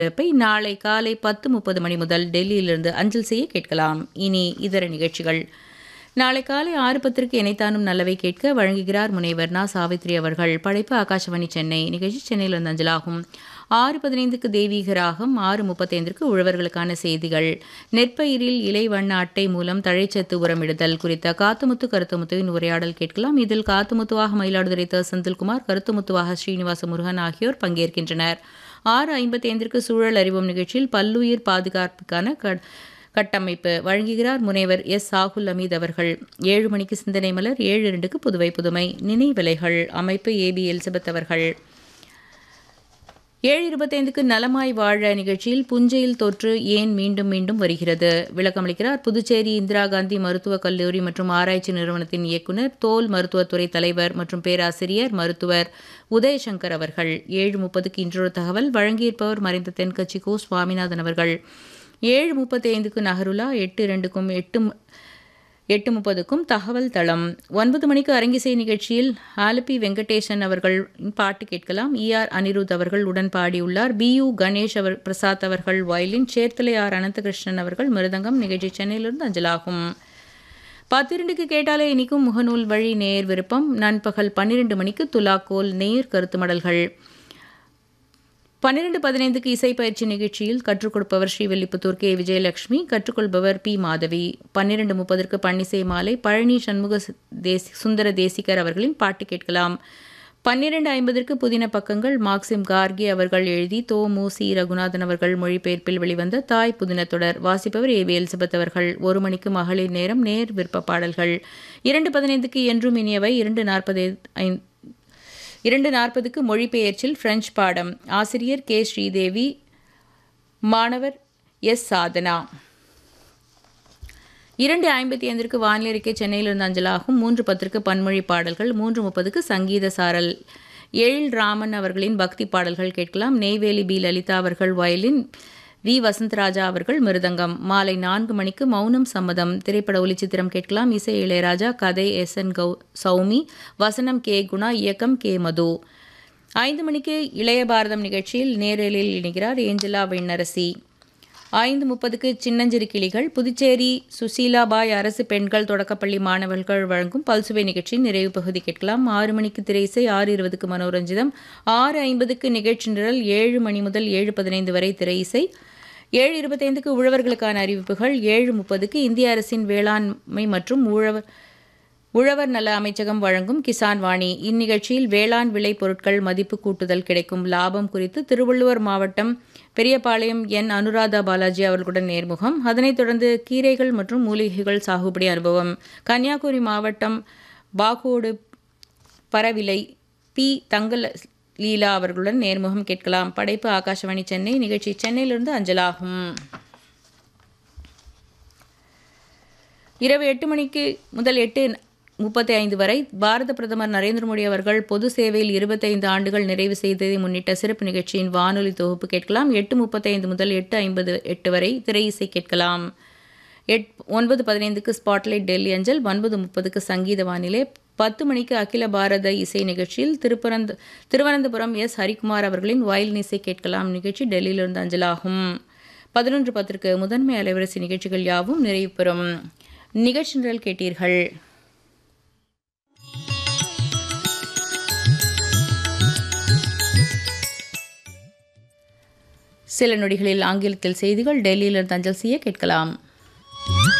ஒலிபரப்பை நாளை காலை பத்து முப்பது மணி முதல் டெல்லியிலிருந்து அஞ்சல் செய்ய கேட்கலாம் இனி இதர நிகழ்ச்சிகள் நாளை காலை ஆறு பத்திற்கு இணைத்தானும் நல்லவை கேட்க வழங்குகிறார் முனைவர் நா சாவித்ரி அவர்கள் படைப்பு ஆகாஷவாணி சென்னை நிகழ்ச்சி சென்னையிலிருந்து அஞ்சலாகும் ஆறு பதினைந்துக்கு தெய்வீக ராகம் ஆறு முப்பத்தைந்திற்கு உழவர்களுக்கான செய்திகள் நெற்பயிரில் இலை வண்ண அட்டை மூலம் தழைச்சத்து உரமிடுதல் குறித்த காத்துமுத்து கருத்துமுத்துவின் உரையாடல் கேட்கலாம் இதில் காத்துமுத்துவாக மயிலாடுதுறை த செந்தில்குமார் கருத்துமுத்துவாக ஸ்ரீனிவாச முருகன் ஆகியோர் பங்கேற்கின்றனர் ஆறு ஐம்பத்தி ஐந்திற்கு சூழல் அறிவோம் நிகழ்ச்சியில் பல்லுயிர் பாதுகாப்புக்கான க கட்டமைப்பு வழங்குகிறார் முனைவர் எஸ் சாகுல் அமீத் அவர்கள் ஏழு மணிக்கு சிந்தனை மலர் ஏழு இரண்டுக்கு புதுவை புதுமை நினைவிலைகள் அமைப்பு ஏபி எலிசபெத் அவர்கள் ஏழு இருபத்தைந்துக்கு நலமாய் வாழ நிகழ்ச்சியில் புஞ்சையில் தொற்று ஏன் மீண்டும் மீண்டும் வருகிறது விளக்கமளிக்கிறார் புதுச்சேரி இந்திரா காந்தி மருத்துவக் கல்லூரி மற்றும் ஆராய்ச்சி நிறுவனத்தின் இயக்குநர் தோல் மருத்துவத்துறை தலைவர் மற்றும் பேராசிரியர் மருத்துவர் உதயசங்கர் அவர்கள் ஏழு முப்பதுக்கு இன்றொரு தகவல் வழங்கியிருப்பவர் மறைந்த தென்கட்சி கோ சுவாமிநாதன் அவர்கள் ஏழு முப்பத்தி ஐந்துக்கு நகருலா எட்டு இரண்டுக்கும் எட்டு எட்டு முப்பதுக்கும் தகவல் தளம் ஒன்பது மணிக்கு அரங்கிசை நிகழ்ச்சியில் ஆலப்பி வெங்கடேசன் அவர்கள் பாட்டு கேட்கலாம் இஆர் அனிருத் அவர்கள் உடன் பாடியுள்ளார் பி யு கணேஷ் அவர் பிரசாத் அவர்கள் வயலின் சேர்த்தலை ஆர் அனந்தகிருஷ்ணன் அவர்கள் மிருதங்கம் நிகழ்ச்சி சென்னையிலிருந்து அஞ்சலாகும் பத்திரண்டுக்கு கேட்டாலே இனிக்கும் முகநூல் வழி நேர் விருப்பம் நண்பகல் பன்னிரண்டு மணிக்கு துலாக்கோல் நேர் கருத்து மடல்கள் பன்னிரண்டு பதினைந்துக்கு இசை பயிற்சி நிகழ்ச்சியில் கற்றுக் கொடுப்பவர் ஸ்ரீவில்லிபுத்தூர் கே விஜயலட்சுமி கற்றுக்கொள்பவர் பி மாதவி பன்னிரண்டு முப்பதற்கு பன்னிசை மாலை பழனி சண்முக தேசி சுந்தர தேசிகர் அவர்களின் பாட்டு கேட்கலாம் பன்னிரண்டு ஐம்பதற்கு புதின பக்கங்கள் மார்க்சிம் கார்கே அவர்கள் எழுதி தோ மு சி ரகுநாதன் அவர்கள் மொழிபெயர்ப்பில் வெளிவந்த தாய் புதின தொடர் வாசிப்பவர் ஏ வி எலிசபெத் அவர்கள் ஒரு மணிக்கு மகளிர் நேரம் நேர் விருப்ப பாடல்கள் இரண்டு பதினைந்துக்கு என்றும் இனியவை இரண்டு நாற்பது ஐந்து இரண்டு நாற்பதுக்கு மொழிபெயர்ச்சில் பிரெஞ்சு பாடம் ஆசிரியர் கே ஸ்ரீதேவி மாணவர் எஸ் சாதனா இரண்டு ஐம்பத்தி ஐந்திற்கு வானிலை அறிக்கை சென்னையிலிருந்து அஞ்சலாகும் மூன்று பத்திற்கு பன்மொழி பாடல்கள் மூன்று முப்பதுக்கு சங்கீத சாரல் எழில் ராமன் அவர்களின் பக்தி பாடல்கள் கேட்கலாம் நெய்வேலி பி லலிதா அவர்கள் வயலின் வி வசந்தராஜா அவர்கள் மிருதங்கம் மாலை நான்கு மணிக்கு மௌனம் சம்மதம் திரைப்பட ஒளிச்சித்திரம் கேட்கலாம் இசை இளையராஜா கதை எஸ் என் கௌ சௌமி வசனம் கே குணா இயக்கம் கே மது ஐந்து மணிக்கு இளைய பாரதம் நிகழ்ச்சியில் நேரலில் இணைகிறார் ஏஞ்சலா வெண்ணரசி ஐந்து முப்பதுக்கு சின்னஞ்சிறு கிளிகள் புதுச்சேரி சுசீலாபாய் அரசு பெண்கள் தொடக்கப்பள்ளி மாணவர்கள் வழங்கும் பல்சுவை நிகழ்ச்சியின் நிறைவு பகுதி கேட்கலாம் ஆறு மணிக்கு திரைசை ஆறு இருபதுக்கு மனோரஞ்சிதம் ஆறு ஐம்பதுக்கு நிகழ்ச்சி நிரல் ஏழு மணி முதல் ஏழு பதினைந்து வரை திரை இசை ஏழு இருபத்தைந்துக்கு உழவர்களுக்கான அறிவிப்புகள் ஏழு முப்பதுக்கு இந்திய அரசின் வேளாண்மை மற்றும் உழவர் உழவர் நல அமைச்சகம் வழங்கும் கிசான் வாணி இந்நிகழ்ச்சியில் வேளாண் விளை பொருட்கள் மதிப்பு கூட்டுதல் கிடைக்கும் லாபம் குறித்து திருவள்ளுவர் மாவட்டம் பெரியபாளையம் என் அனுராதா பாலாஜி அவர்களுடன் நேர்முகம் அதனைத் தொடர்ந்து கீரைகள் மற்றும் மூலிகைகள் சாகுபடி அனுபவம் கன்னியாகுமரி மாவட்டம் பாகோடு பரவிலை பி தங்கல் லீலா அவர்களுடன் நேர்முகம் கேட்கலாம் படைப்பு ஆகாஷவாணி சென்னை நிகழ்ச்சி சென்னையிலிருந்து அஞ்சலாகும் இரவு எட்டு மணிக்கு முதல் எட்டு முப்பத்தி ஐந்து வரை பாரத பிரதமர் நரேந்திர மோடி அவர்கள் பொது சேவையில் இருபத்தைந்து ஆண்டுகள் நிறைவு செய்ததை முன்னிட்ட சிறப்பு நிகழ்ச்சியின் வானொலி தொகுப்பு கேட்கலாம் எட்டு முப்பத்தைந்து முதல் எட்டு ஐம்பது எட்டு வரை திரை இசை கேட்கலாம் எட் ஒன்பது பதினைந்துக்கு ஸ்பாட்லைட் டெல்லி அஞ்சல் ஒன்பது முப்பதுக்கு சங்கீத வானிலை பத்து மணிக்கு அகில பாரத இசை நிகழ்ச்சியில் திருப்பரந்த திருவனந்தபுரம் எஸ் ஹரிக்குமார் அவர்களின் வயலின் இசை கேட்கலாம் நிகழ்ச்சி டெல்லியிலிருந்து அஞ்சலாகும் பதினொன்று பத்திற்கு முதன்மை அலைவரிசை நிகழ்ச்சிகள் யாவும் நிறைவு பெறும் நிகழ்ச்சி நிரல் கேட்டீர்கள் சில நொடிகளில் ஆங்கிலத்தில் செய்திகள் டெல்லியிலிருந்து அஞ்சல் செய்ய கேட்கலாம்